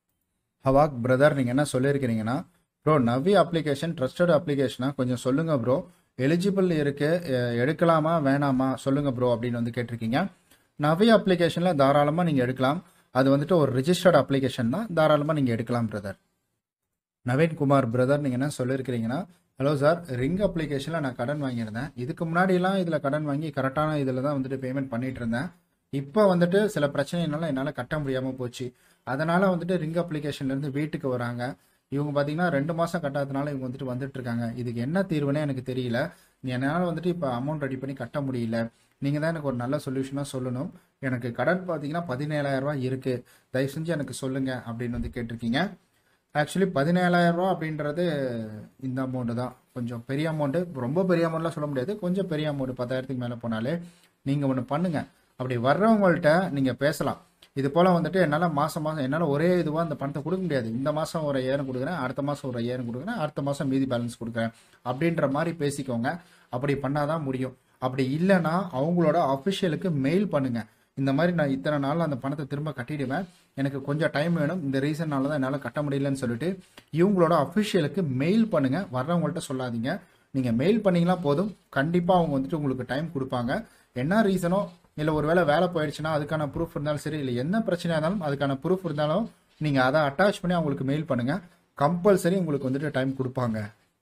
ஹவாக் பிரதர் நீங்கள் என்ன சொல்லியிருக்கிறீங்கன்னா ப்ரோ நவி அப்ளிகேஷன் ட்ரஸ்டட் அப்ளிகேஷனா கொஞ்சம் சொல்லுங்கள் ப்ரோ எலிஜிபிள் இருக்கு எ- எடுக்கலாமா வேணாமா சொல்லுங்கள் ப்ரோ அப்படின்னு வந்து கேட்டிருக்கீங்க நவி அப்ளிகேஷனில் தாராளமாக நீங்கள் எடுக்கலாம் அது வந்துட்டு ஒரு ரிஜிஸ்டர்ட் அப்ளிகேஷன் தான் தாராளமாக நீங்கள் எடுக்கலாம் பிரதர் நவீன் குமார் பிரதர் நீங்கள் என்ன சொல்லியிருக்கிறீங்கன்னா ஹலோ சார் ரிங் அப்ளிகேஷனில் நான் கடன் வாங்கியிருந்தேன் இதுக்கு முன்னாடிலாம் இதில் கடன் வாங்கி கரெக்டான இதில் தான் வந்துட்டு பேமெண்ட் பண்ணிட்டு இருந்தேன் இப்போ வந்துட்டு சில பிரச்சனைனால என்னால் கட்ட முடியாமல் போச்சு அதனால் வந்துட்டு ரிங் அப்ளிகேஷன்லேருந்து வீட்டுக்கு வராங்க இவங்க பார்த்தீங்கன்னா ரெண்டு மாதம் கட்டாததுனால இவங்க வந்துட்டு வந்துட்டு இருக்காங்க இதுக்கு என்ன தீர்வுனே எனக்கு தெரியல என்னால் வந்துட்டு இப்போ அமௌண்ட் ரெடி பண்ணி கட்ட முடியல நீங்கள் தான் எனக்கு ஒரு நல்ல சொல்யூஷனாக சொல்லணும் எனக்கு கடன் பார்த்தீங்கன்னா பதினேழாயிரம் ரூபாய் இருக்குது தயவு செஞ்சு எனக்கு சொல்லுங்கள் அப்படின்னு வந்து கேட்டிருக்கீங்க ஆக்சுவலி பதினேழாயிரம் ரூபா அப்படின்றது இந்த அமௌண்ட்டு தான் கொஞ்சம் பெரிய அமௌண்ட்டு ரொம்ப பெரிய அமௌண்ட்லாம் சொல்ல முடியாது கொஞ்சம் பெரிய அமௌண்ட் பத்தாயிரத்துக்கு மேலே போனாலே நீங்கள் ஒன்று பண்ணுங்கள் அப்படி வர்றவங்கள்ட்ட நீங்கள் பேசலாம் இது போல் வந்துட்டு என்னால் மாதம் மாதம் என்னால் ஒரே இதுவாக அந்த பணத்தை கொடுக்க முடியாது இந்த மாதம் ஒரு ஐயாயிரம் கொடுக்குறேன் அடுத்த மாதம் ஒரு ஐயாயிரம் கொடுக்குறேன் அடுத்த மாதம் மீதி பேலன்ஸ் கொடுக்குறேன் அப்படின்ற மாதிரி பேசிக்கோங்க அப்படி பண்ணாதான் முடியும் அப்படி இல்லைன்னா அவங்களோட அஃபிஷியலுக்கு மெயில் பண்ணுங்கள் இந்த மாதிரி நான் இத்தனை நாள் அந்த பணத்தை திரும்ப கட்டிடுவேன் எனக்கு கொஞ்சம் டைம் வேணும் இந்த ரீசன்னால தான் என்னால் கட்ட முடியலன்னு சொல்லிட்டு இவங்களோட அஃபிஷியலுக்கு மெயில் பண்ணுங்க வர்றவங்கள்ட்ட சொல்லாதீங்க நீங்கள் மெயில் பண்ணீங்கன்னா போதும் கண்டிப்பாக அவங்க வந்துட்டு உங்களுக்கு டைம் கொடுப்பாங்க என்ன ரீசனோ இல்லை ஒருவேளை வேலை போயிடுச்சுன்னா அதுக்கான ப்ரூஃப் இருந்தாலும் சரி இல்லை என்ன பிரச்சனையாக இருந்தாலும் அதுக்கான ப்ரூஃப் இருந்தாலும் நீங்கள் அதை அட்டாச் பண்ணி அவங்களுக்கு மெயில் பண்ணுங்கள் கம்பல்சரி உங்களுக்கு வந்துட்டு டைம் கொடுப்பாங்க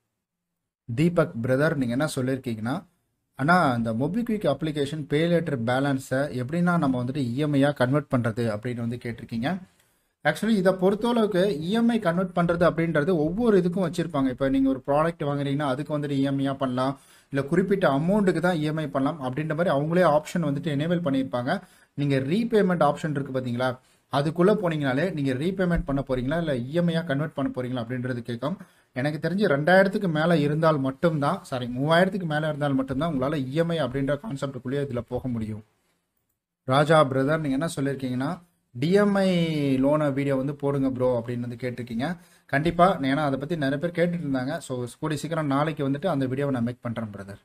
தீபக் பிரதர் நீங்கள் என்ன சொல்லியிருக்கீங்கன்னா ஆனால் இந்த மொபிக்விக் அப்ளிகேஷன் பே லேட்டர் பேலன்ஸை எப்படின்னா நம்ம வந்துட்டு இஎம்ஐயாக கன்வெர்ட் பண்ணுறது அப்படின்னு வந்து கேட்டிருக்கீங்க ஆக்சுவலி இதை பொறுத்தளவுக்கு இஎம்ஐ கன்வெர்ட் பண்ணுறது அப்படின்றது ஒவ்வொரு இதுக்கும் வச்சுருப்பாங்க இப்போ நீங்கள் ஒரு ப்ராடக்ட் வாங்குறீங்கன்னா அதுக்கு வந்துட்டு இஎம்ஐயாக பண்ணலாம் இல்லை குறிப்பிட்ட அமௌண்ட்டுக்கு தான் இஎம்ஐ பண்ணலாம் அப்படின்ற மாதிரி அவங்களே ஆப்ஷன் வந்துட்டு எனேபிள் பண்ணியிருப்பாங்க நீங்கள் ரீபேமெண்ட் ஆப்ஷன் இருக்குது பார்த்தீங்களா அதுக்குள்ளே போனீங்கனாலே நீங்கள் ரீபேமெண்ட் பண்ண போறீங்களா இல்லை இஎம்ஐயாக கன்வெர்ட் பண்ண போறீங்களா அப்படின்றது கேட்கும் எனக்கு தெரிஞ்சு ரெண்டாயிரத்துக்கு மேலே இருந்தால் மட்டும்தான் சாரி மூவாயிரத்துக்கு மேலே இருந்தால் மட்டும்தான் உங்களால் இஎம்ஐ அப்படின்ற கான்செப்டுக்குள்ளேயே இதில் போக முடியும் ராஜா பிரதர் நீங்கள் என்ன சொல்லியிருக்கீங்கன்னா டிஎம்ஐ லோனை வீடியோ வந்து போடுங்க ப்ரோ அப்படின்னு வந்து கேட்டிருக்கீங்க கண்டிப்பாக ஏன்னா அதை பற்றி நிறைய பேர் கேட்டுட்டு இருந்தாங்க ஸோ கூடிய சீக்கிரம் நாளைக்கு வந்துட்டு அந்த வீடியோவை நான் மேக் பண்ணுறேன் பிரதர்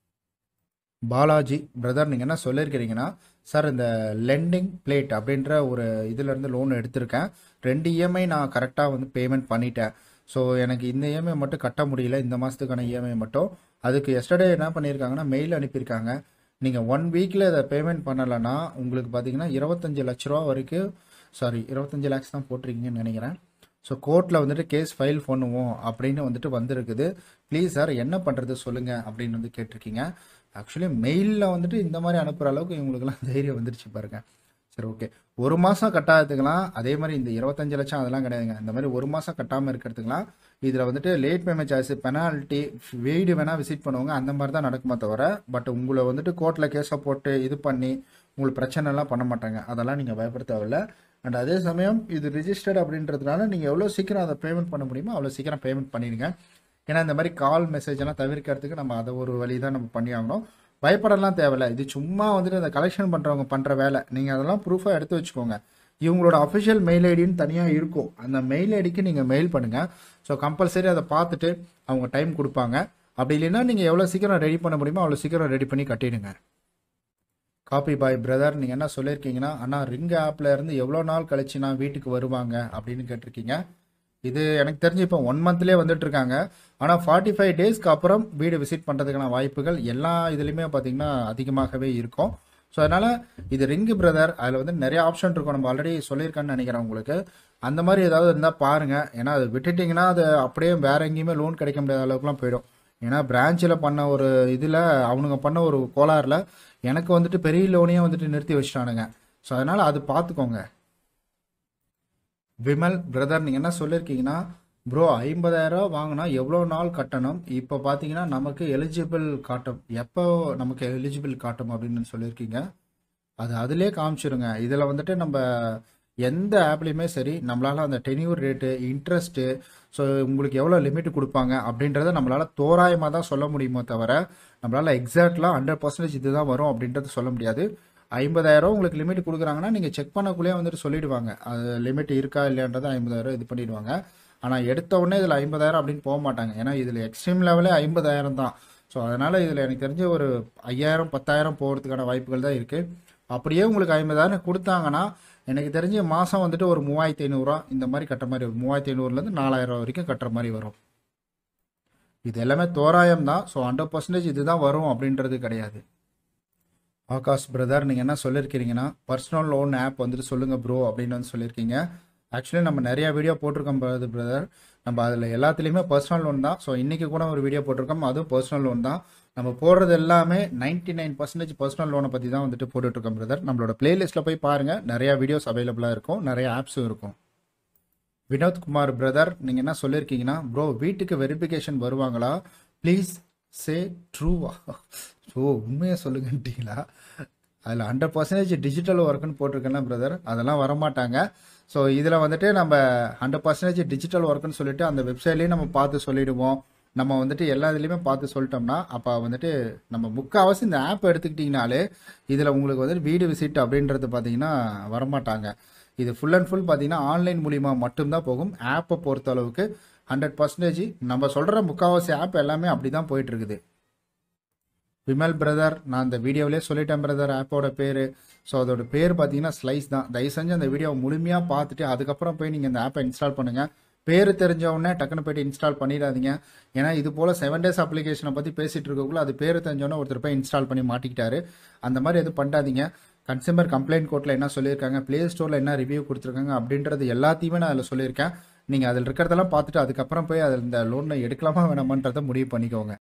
பாலாஜி பிரதர் நீங்கள் என்ன சொல்லியிருக்கிறீங்கன்னா சார் இந்த லெண்டிங் பிளேட் அப்படின்ற ஒரு இதுலேருந்து லோன் எடுத்திருக்கேன் ரெண்டு இஎம்ஐ நான் கரெக்டாக வந்து பேமெண்ட் பண்ணிட்டேன் ஸோ எனக்கு இந்த இஎம்ஐ மட்டும் கட்ட முடியல இந்த மாதத்துக்கான இஎம்ஐ மட்டும் அதுக்கு எஸ்டர்டே என்ன பண்ணியிருக்காங்கன்னா மெயில் அனுப்பியிருக்காங்க நீங்கள் ஒன் வீக்கில் இதை பேமெண்ட் பண்ணலைன்னா உங்களுக்கு பார்த்தீங்கன்னா இருபத்தஞ்சு லட்ச ரூபா வரைக்கும் சாரி இருபத்தஞ்சு லேக்ஸ் தான் போட்டிருக்கீங்கன்னு நினைக்கிறேன் ஸோ கோர்ட்டில் வந்துட்டு கேஸ் ஃபைல் பண்ணுவோம் அப்படின்னு வந்துட்டு வந்திருக்குது ப்ளீஸ் சார் என்ன பண்ணுறது சொல்லுங்கள் அப்படின்னு வந்து கேட்டிருக்கீங்க ஆக்சுவலி மெயிலில் வந்துட்டு இந்த மாதிரி அனுப்புகிற அளவுக்கு இவங்களுக்குலாம் தைரியம் வந்துருச்சு பாருங்க சரி ஓகே ஒரு மாதம் கட்டாததுக்கெல்லாம் அதே மாதிரி இந்த இருபத்தஞ்சு லட்சம் அதெல்லாம் கிடையாதுங்க இந்த மாதிரி ஒரு மாதம் கட்டாமல் இருக்கிறதுக்கெல்லாம் இதில் வந்துட்டு லேட் பேமெண்ட் சார்ஜ் பெனால்ட்டி வீடு வேணால் விசிட் பண்ணுவாங்க அந்த மாதிரி தான் நடக்குமே தவிர பட் உங்களை வந்துட்டு கோர்ட்டில் கேஸை போட்டு இது பண்ணி உங்களுக்கு பிரச்சனைலாம் பண்ண மாட்டாங்க அதெல்லாம் நீங்கள் பயப்பட தேவையில்ல அண்ட் அதே சமயம் இது ரிஜிஸ்டர்ட் அப்படின்றதுனால நீங்கள் எவ்வளோ சீக்கிரம் அதை பேமெண்ட் பண்ண முடியுமோ அவ்வளோ சீக்கிரம் பேமெண்ட் பண்ணிடுங்க ஏன்னா இந்த மாதிரி கால் மெசேஜ் எல்லாம் தவிர்க்கிறதுக்கு நம்ம அதை ஒரு வழி தான் நம்ம பண்ணி ஆகணும் பயப்படலாம் தேவையில்ல இது சும்மா வந்துட்டு இந்த கலெக்ஷன் பண்ணுறவங்க பண்ணுற வேலை நீங்கள் அதெல்லாம் ப்ரூஃபாக எடுத்து வச்சுக்கோங்க இவங்களோட அஃபிஷியல் மெயில் ஐடின்னு தனியாக இருக்கும் அந்த மெயில் ஐடிக்கு நீங்கள் மெயில் பண்ணுங்கள் ஸோ கம்பல்சரி அதை பார்த்துட்டு அவங்க டைம் கொடுப்பாங்க அப்படி இல்லைன்னா நீங்கள் எவ்வளோ சீக்கிரம் ரெடி பண்ண முடியுமோ அவ்வளோ சீக்கிரம் ரெடி பண்ணி கட்டிடுங்க காப்பி பாய் பிரதர் நீங்கள் என்ன சொல்லியிருக்கீங்கன்னா அண்ணா ரிங் ஆப்பில் இருந்து எவ்வளோ நாள் கழிச்சு நான் வீட்டுக்கு வருவாங்க அப்படின்னு கேட்டிருக்கீங்க இது எனக்கு தெரிஞ்சு இப்போ ஒன் மந்த்லேயே வந்துட்டு இருக்காங்க ஆனால் ஃபார்ட்டி ஃபைவ் டேஸ்க்கு அப்புறம் வீடு விசிட் பண்ணுறதுக்கான வாய்ப்புகள் எல்லா இதுலேயுமே பார்த்தீங்கன்னா அதிகமாகவே இருக்கும் ஸோ அதனால் இது ரிங்கு பிரதர் அதில் வந்து நிறைய ஆப்ஷன் இருக்கும் நம்ம ஆல்ரெடி சொல்லியிருக்கேன்னு நினைக்கிறேன் உங்களுக்கு அந்த மாதிரி ஏதாவது இருந்தால் பாருங்கள் ஏன்னா அது விட்டுட்டிங்கன்னா அது அப்படியே வேற எங்கேயுமே லோன் கிடைக்க முடியாத அளவுக்குலாம் போயிடும் ஏன்னா பிரான்ச்சில் பண்ண ஒரு இதில் அவனுங்க பண்ண ஒரு கோளாறில் எனக்கு வந்துட்டு பெரிய லோனையும் வந்துட்டு நிறுத்தி வச்சிட்டானுங்க ஸோ அதனால் அது பார்த்துக்கோங்க விமல் பிரதர் நீங்கள் என்ன சொல்லியிருக்கீங்கன்னா ப்ரோ ஐம்பதாயிரம் வாங்கினா எவ்வளோ நாள் கட்டணும் இப்போ பார்த்தீங்கன்னா நமக்கு எலிஜிபிள் காட்டும் எப்போ நமக்கு எலிஜிபிள் காட்டும் அப்படின்னு சொல்லியிருக்கீங்க அது அதிலே காமிச்சிருங்க இதில் வந்துட்டு நம்ம எந்த ஆப்லேயுமே சரி நம்மளால் அந்த டென்யூர் ரேட்டு இன்ட்ரெஸ்ட்டு ஸோ உங்களுக்கு எவ்வளோ லிமிட் கொடுப்பாங்க அப்படின்றத நம்மளால் தோராயமாக தான் சொல்ல முடியுமோ தவிர நம்மளால் எக்ஸாக்ட்லாம் ஹண்ட்ரட் பர்சன்டேஜ் இதுதான் வரும் அப்படின்றது சொல்ல முடியாது ஐம்பதாயிரம் உங்களுக்கு லிமிட் கொடுக்குறாங்கன்னா நீங்கள் செக் பண்ணக்குள்ளேயே வந்துட்டு சொல்லிடுவாங்க அது லிமிட் இருக்கா இல்லையான்றதை ஐம்பதாயிரம் இது பண்ணிடுவாங்க ஆனால் எடுத்த உடனே இதில் ஐம்பதாயிரம் அப்படின்னு போக மாட்டாங்க ஏன்னா இதில் எக்ஸ்ட்ரீம் லெவலே ஐம்பதாயிரம் தான் ஸோ அதனால் இதில் எனக்கு தெரிஞ்ச ஒரு ஐயாயிரம் பத்தாயிரம் போகிறதுக்கான வாய்ப்புகள் தான் இருக்குது அப்படியே உங்களுக்கு ஐம்பதாயிரம் கொடுத்தாங்கன்னா எனக்கு தெரிஞ்ச மாதம் வந்துட்டு ஒரு மூவாயிரத்தி ஐநூறுரூவா இந்த மாதிரி கட்டுற மாதிரி வரும் மூவாயிரத்தி ஐநூறுலேருந்து நாலாயிரம் ரூபா வரைக்கும் கட்டுற மாதிரி வரும் இது எல்லாமே தோராயம் தான் ஸோ ஹண்ட்ரட் பர்சன்டேஜ் இதுதான் வரும் அப்படின்றது கிடையாது ஆகாஷ் பிரதர் நீங்கள் என்ன சொல்லியிருக்கிறீங்கன்னா பர்சனல் லோன் ஆப் வந்துட்டு சொல்லுங்கள் ப்ரோ அப்படின்னு வந்து சொல்லியிருக்கீங்க ஆக்சுவலி நம்ம நிறைய வீடியோ போட்டிருக்கோம் பிரதர் நம்ம அதில் எல்லாத்துலேயுமே பர்சனல் லோன் தான் ஸோ இன்றைக்கி கூட ஒரு வீடியோ போட்டிருக்கோம் அதுவும் பர்சனல் லோன் தான் நம்ம போடுறது எல்லாமே நைன்டி நைன் பர்சன்டேஜ் பர்சனல் லோனை பற்றி தான் வந்துட்டு போட்டுட்ருக்கோம் பிரதர் நம்மளோட பிளேலிஸ்ட்டில் போய் பாருங்கள் நிறையா வீடியோஸ் அவைலபிளாக இருக்கும் நிறைய ஆப்ஸும் இருக்கும் வினோத்குமார் பிரதர் நீங்கள் என்ன சொல்லியிருக்கீங்கன்னா ப்ரோ வீட்டுக்கு வெரிஃபிகேஷன் வருவாங்களா ப்ளீஸ் சே ட்ரூவா ஸோ உண்மையாக சொல்லுங்கன்ட்டீங்களா அதில் ஹண்ட்ரட் பர்சன்டேஜ் டிஜிட்டல் ஒர்க்குன்னு போட்டிருக்கேன்னா பிரதர் அதெல்லாம் வரமாட்டாங்க ஸோ இதில் வந்துட்டு நம்ம ஹண்ட்ரட் பர்சன்டேஜ் டிஜிட்டல் ஒர்க்குன்னு சொல்லிட்டு அந்த வெப்சைட்லேயும் நம்ம பார்த்து சொல்லிடுவோம் நம்ம வந்துட்டு எல்லா இதுலேயுமே பார்த்து சொல்லிட்டோம்னா அப்போ வந்துட்டு நம்ம முக்கால்வாசி இந்த ஆப் எடுத்துக்கிட்டிங்கனாலே இதில் உங்களுக்கு வந்துட்டு வீடு விசிட் அப்படின்றது பார்த்தீங்கன்னா வரமாட்டாங்க இது ஃபுல் அண்ட் ஃபுல் பார்த்தீங்கன்னா ஆன்லைன் மூலிமா மட்டும்தான் போகும் ஆப்பை பொறுத்த அளவுக்கு ஹண்ட்ரட் பர்சன்டேஜ் நம்ம சொல்கிற முக்கால்வாசி ஆப் எல்லாமே அப்படி தான் போயிட்டு இருக்குது விமல் பிரதர் நான் இந்த வீடியோவிலே சொல்லிட்டேன் பிரதர் ஆப்போட பேர் ஸோ அதோட பேர் பார்த்தீங்கன்னா ஸ்லைஸ் தான் தயவு செஞ்சு அந்த வீடியோவை முழுமையாக பார்த்துட்டு அதுக்கப்புறம் போய் நீங்கள் இந்த ஆப்பை இன்ஸ்டால் பண்ணுங்கள் பேர் தெரிஞ்ச உடனே டக்குன்னு போயிட்டு இன்ஸ்டால் பண்ணிடாதீங்க ஏன்னா இது போல் செவன் டேஸ் அப்ளிகேஷனை பற்றி பேசிகிட்டு இருக்கக்குள்ள அது பேர் தெரிஞ்சவொடனே ஒருத்தர் போய் இன்ஸ்டால் பண்ணி மாட்டிக்கிட்டாரு அந்த மாதிரி எதுவும் பண்ணாதீங்க கன்சியூமர் கம்ப்ளைண்ட் கோர்ட்டில் என்ன சொல்லியிருக்காங்க ப்ளே ஸ்டோரில் என்ன ரிவ்யூ கொடுத்துருக்காங்க அப்படின்றது எல்லாத்தையுமே நான் அதில் சொல்லியிருக்கேன் நீங்கள் அதில் இருக்கிறதெல்லாம் பார்த்துட்டு அதுக்கப்புறம் போய் அதில் இந்த லோனை எடுக்கலாமா வேணாமான்றதை முடிவு பண்ணிக்கோங்க